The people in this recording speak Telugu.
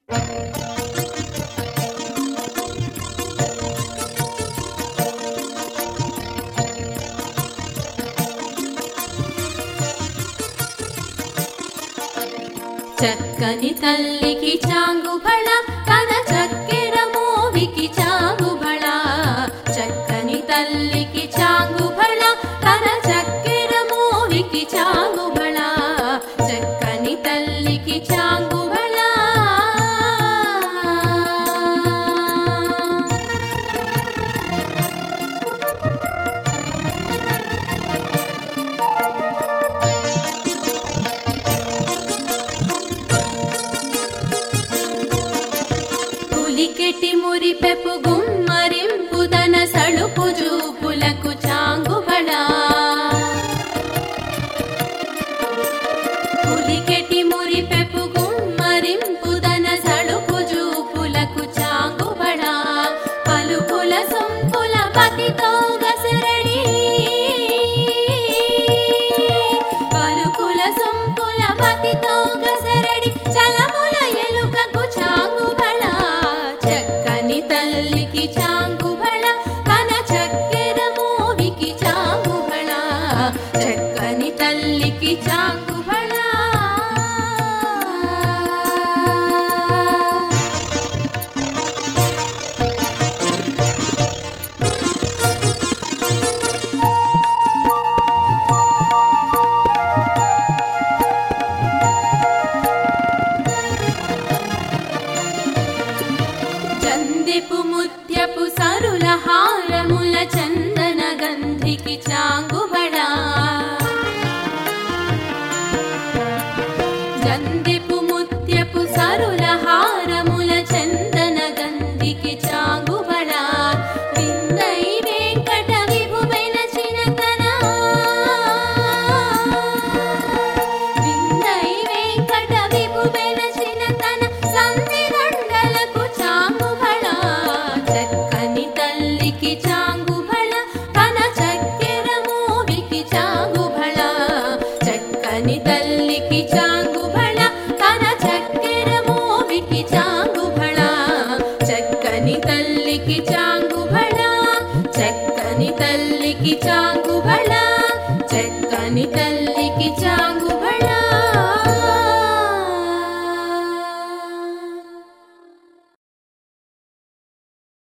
చక్కని తల్లికి చాంగుబళ తన చక్కెర మోవికి చాంగుబళ చక్కని తల్లికి చాంగుబళ తన చక్కెర మోవికి చాంగుబళ చక్కని తల్లికి చాంగుబళ పులికెటి మురిపెపు గుమ్మరింపు దన సళుపు జూపులకు చాంగుబళ పులికెటి మురిపెపు గుమ్మరింపు దన సళుపు జూపులకు చాంగుబళ పలుకుల సొంపుల పతితో గసరడి పలుకుల సొంపుల పతితో గసరడి చలముల ఎలుకకు చాంగుబళ చక్కని తల్లికి చాంగుబళ తన చక్కెర మోవికి చాంగుబళ చక్కని తల్లికి చాంగుబళ చందిపు ముత్యపు సరుల హారముల చందన గంధికి చాంగుబడా చందిపు ముత్యపు సరుల హారముల చందన గంధికి చాంగుబడా విందై వెంకట విభువైన చినతన విందై వెంకట విభువైన చినతన సంధి దండలకు చాంగుబళ చక్కని తల్లికి చాంగుబళ తన చక్కెర మోవికి చాంగుబళ చక్కని తల్లికి చాంగుబళ తన చక్కెర మోవికి చాంగుబళ చక్కని తల్లికి చాంగుబళ చక్కని తల్లికి చాంగుబళ చక్కని తల్లికి చాంగుబళ